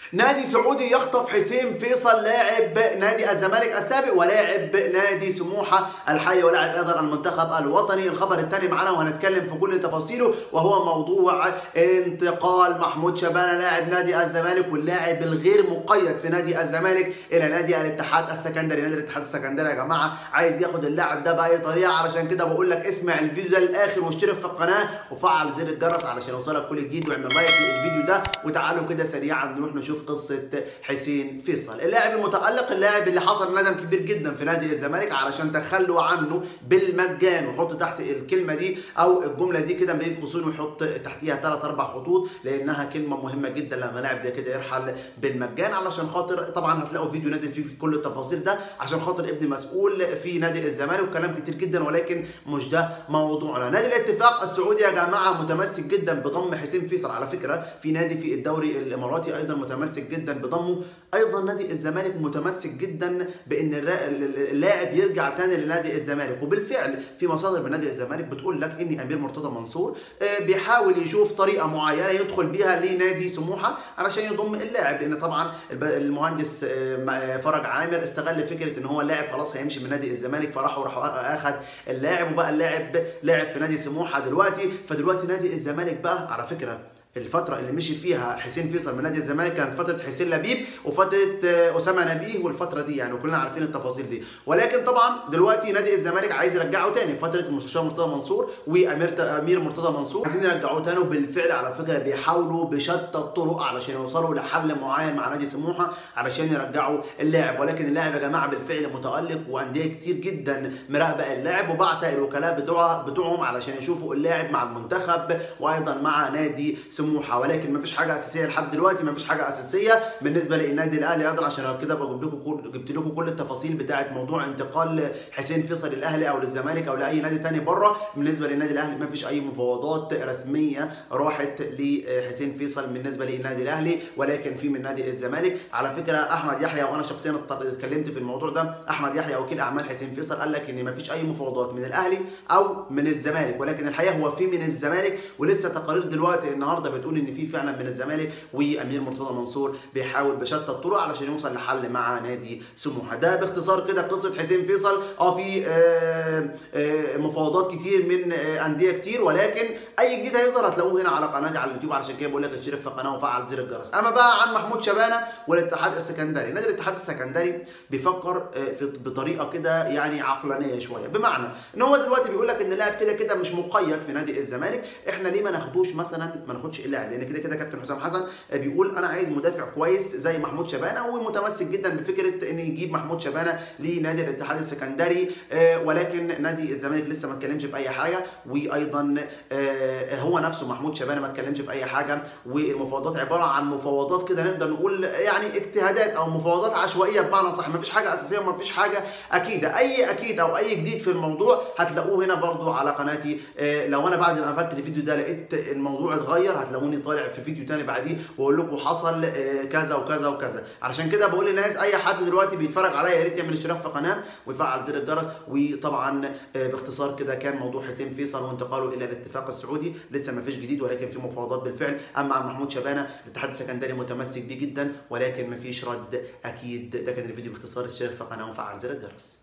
نادي سعودي يخطف حسين فيصل لاعب نادي الزمالك السابق ولاعب نادي سموحه الحالي ولاعب ايضا المنتخب الوطني الخبر الثاني معنا وهنتكلم في كل تفاصيله وهو موضوع انتقال محمود شبانه لاعب نادي الزمالك واللاعب الغير مقيد في نادي الزمالك الى نادي الاتحاد السكندري نادي الاتحاد السكندري يا جماعه عايز ياخد اللاعب ده باي طريقه علشان كده بقول لك اسمع الفيديو ده للاخر واشترك في القناه وفعل زر الجرس علشان يوصلك كل جديد واعمل لايك للفيديو ده وتعالوا كده سريعا نروح نشوف قصه حسين فيصل اللاعب المتالق اللاعب اللي حصل ندم كبير جدا في نادي الزمالك علشان تخلوا عنه بالمجان وحط تحت الكلمه دي او الجمله دي كده بين قوسين ويحط تحتيها ثلاث اربع خطوط لانها كلمه مهمه جدا لما لاعب زي كده يرحل بالمجان علشان خاطر طبعا هتلاقوا فيديو نازل فيه في كل التفاصيل ده عشان خاطر ابن مسؤول في نادي الزمالك وكلام كتير جدا ولكن مش ده موضوعنا نادي الاتفاق السعودي يا جماعه متمسك جدا بضم حسين فيصل على فكره في نادي في الدوري الاماراتي ايضا متمسك جدا بضمه ايضا نادي الزمالك متمسك جدا بان اللاعب يرجع تاني لنادي الزمالك وبالفعل في مصادر من نادي الزمالك بتقول لك ان امير مرتضى منصور بيحاول يشوف طريقه معينه يدخل بيها لنادي سموحه علشان يضم اللاعب لان طبعا المهندس فرج عامر استغل فكره ان هو اللاعب خلاص هيمشي من نادي الزمالك فراح وراح اخذ اللاعب وبقى اللاعب لاعب في نادي سموحه دلوقتي فدلوقتي نادي الزمالك بقى على فكره الفترة اللي مشي فيها حسين فيصل من نادي الزمالك كانت فترة حسين لبيب وفترة أسامة نبيه والفترة دي يعني وكلنا عارفين التفاصيل دي ولكن طبعا دلوقتي نادي الزمالك عايز يرجعه تاني فترة المستشار مرتضى منصور وأمير أمير مرتضى منصور عايزين يرجعوه تاني وبالفعل على فكرة بيحاولوا بشتى الطرق علشان يوصلوا لحل معين مع نادي سموحة علشان يرجعوا اللاعب ولكن اللاعب يا جماعة بالفعل متألق وأندية كتير جدا مراقبة اللاعب وبعت الوكلاء بتوع بتوعهم علشان يشوفوا اللاعب مع المنتخب وأيضا مع نادي سموحه ولكن مفيش حاجه اساسيه لحد دلوقتي مفيش حاجه اساسيه بالنسبه للنادي الاهلي ايضا عشان كده بجيب لكم كل جبت لكم كل التفاصيل بتاعه موضوع انتقال حسين فيصل الاهلي او للزمالك او لاي نادي تاني بره بالنسبه للنادي الاهلي مفيش اي مفاوضات رسميه راحت لحسين فيصل بالنسبه للنادي الاهلي ولكن في من نادي الزمالك على فكره احمد يحيى وانا شخصيا اتكلمت في الموضوع ده احمد يحيى وكيل اعمال حسين فيصل قال لك ان مفيش اي مفاوضات من الاهلي او من الزمالك ولكن الحقيقه هو في من الزمالك ولسه تقارير دلوقتي النهارده بتقول ان في فعلا من الزمالك وامير مرتضى منصور بيحاول بشتى الطرق علشان يوصل لحل مع نادي سموحه ده باختصار كده قصه حسين فيصل اه في آه آه مفاوضات كتير من آه انديه كتير ولكن اي جديد هيظهر هتلاقوه هنا على قناتي على اليوتيوب علشان كده بقول لك اشترك في القناه وفعل زر الجرس اما بقى عن محمود شبانه والاتحاد السكندري نادي الاتحاد السكندري بيفكر في بطريقه كده يعني عقلانيه شويه بمعنى ان هو دلوقتي بيقول لك ان اللاعب كده كده مش مقيد في نادي الزمالك احنا ليه ما ناخدوش مثلا ما ناخدش اللاعب لان كده كده كابتن حسام حسن بيقول انا عايز مدافع كويس زي محمود شبانه ومتمسك جدا بفكره ان يجيب محمود شبانه لنادي الاتحاد السكندري ولكن نادي الزمالك لسه ما اتكلمش في اي حاجه وايضا هو نفسه محمود شبانه ما اتكلمش في اي حاجه والمفاوضات عباره عن مفاوضات كده نقدر نقول يعني اجتهادات او مفاوضات عشوائيه بمعنى صح ما فيش حاجه اساسيه وما فيش حاجه اكيده اي اكيد او اي جديد في الموضوع هتلاقوه هنا برضو على قناتي لو انا بعد ما قفلت الفيديو ده لقيت الموضوع اتغير هتلاقوني طالع في فيديو تاني بعديه واقول لكم حصل كذا وكذا وكذا علشان كده بقول للناس اي حد دلوقتي بيتفرج عليا يا ريت يعمل اشتراك في القناه ويفعل زر الجرس وطبعا باختصار كده كان موضوع حسين فيصل وانتقاله الى الاتفاق السعودي لسه ما فيش جديد ولكن في مفاوضات بالفعل اما عن محمود شبانه الاتحاد السكندري متمسك بيه جدا ولكن ما فيش رد اكيد ده كان الفيديو باختصار اشترك في القناه وفعل زر الجرس